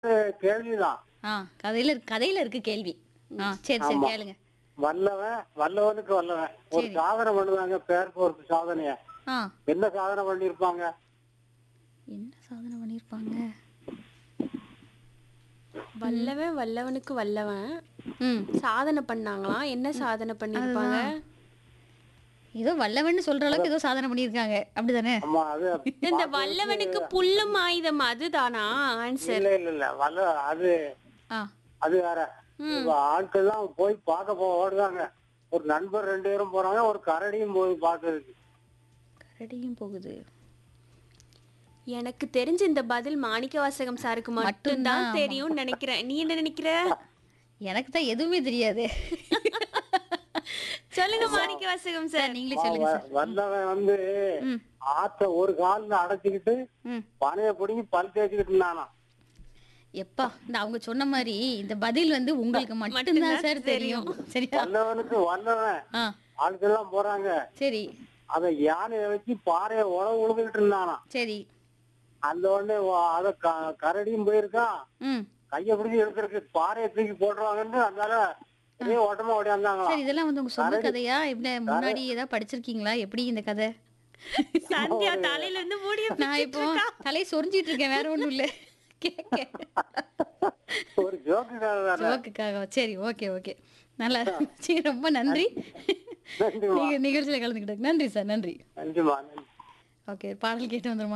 கேள்விதான் ஆ கதையில இருக்கு- கதையில இருக்கு கேள்வி ஆ சரி சரி ஆமா. கேளுங்க வல்லவன் வல்லவனுக்கு வல்லவன் ஒரு சரி. சாதனை பண்ணுவாங்க பேருக்கு ஒரு சாதனைய ஆ என்ன சாதனை பண்ணிருப்பாங்க என்ன சாதனை பண்ணிருப்பாங்க வல்லவன் வல்லவனுக்கு வல்லவன் ம் சாதனை பண்ணாங்களாம் என்ன சாதனை பண்ணிருப்பாங்க ஏதோ வல்லவன்னு சொல்ற அளவுக்கு ஏதோ சாதனை பண்ணிருக்காங்க அப்படிதானே ஆமா அது இந்த வல்லவனுக்கு புல்லும் ஆயுதம் அதுதானா ஆன்சர் இல்ல இல்ல இல்ல வல்ல அது ஆ அது வேற இப்ப ஆட்கள் எல்லாம் போய் பார்க்க போ ஓடுறாங்க ஒரு நண்பர் ரெண்டு பேரும் போறாங்க ஒரு கரடியும் போய் பாக்குறதுக்கு கரடியும் போகுது எனக்கு தெரிஞ்ச இந்த பதில் மாணிக்க வாசகம் சாருக்கு மட்டும்தான் மட்டும்தான், தெரியும் நினைக்கிறேன் நீ என்ன நினைக்கிற எனக்கு தான் எதுவுமே தெரியாது சொல்லுங்க மாணிக்க வாசகம் சார் நீங்களே சொல்லுங்க சார் வல்லவன் வந்து ம் ஆத்த ஒரு கால்ல அடைச்சுக்கிட்டு ம் பனைய பிடிங்கி பல் தேய்ச்சிக்கிட்டு இருந்தானா எப்பா இந்த அவங்க சொன்ன மாதிரி இந்த பதில் வந்து உங்களுக்கு மட்டும்தான் சார் தெரியும் சரியா வல்லவனுக்கு வல்லவன் ஆ ஆட்கள் எல்லாம் போறாங்க சரி அத யானைய வச்சு பாறைய உழவு உழுதுகிட்டு இருந்தானா சரி அந்த உடனே வ- அத க- கரடியும் போயிருக்கான் ம் கைய பிடிச்சி எடுக்கிறதுக்கு பாறையை தூக்கி போட்டுருவாங்கன்னு அதனால ஒரே ஓட்டமா ஓடியாந்தாங்களாம் சரி இதெல்லாம் வந்து உங்க சொந்த கதையா இப்படி முன்னாடி ஏதாவது படிச்சிருக்கீங்களா எப்படி இந்த கதை சந்தியா தலையில இருந்து மூடிய நான் இப்போ தலையை சொரிஞ்சிட்டு இருக்கேன் வேற ஒண்ணும் இல்ல கேட்க ஒரு ஜோக்குக்காக தானே ஜோக்குக்காக சரி ஓகே ஓகே நல்லா இருந்துச்சு ரொம்ப நன்றி நன்றிம்மா நீங்க நிகழ்ச்சியில கலந்துக்கிட்டதுக்கு நன்றி சார் நன்றி நன்றிம்மா நன்றி ஓகே பாடல் கேட்டு வந்துருமா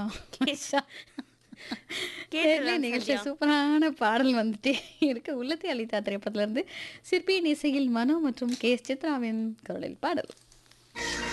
கேட்டுடலாம் நிகழ்ச்சி சூப்பரான பாடல் வந்துட்டே இருக்கு உள்ளத்தை அளித்தா திரைப்படத்துல இருந்து சிற்பியின் இசையில் மனோ மற்றும் கே எஸ் சித்ராவின் குரலில் பாடல்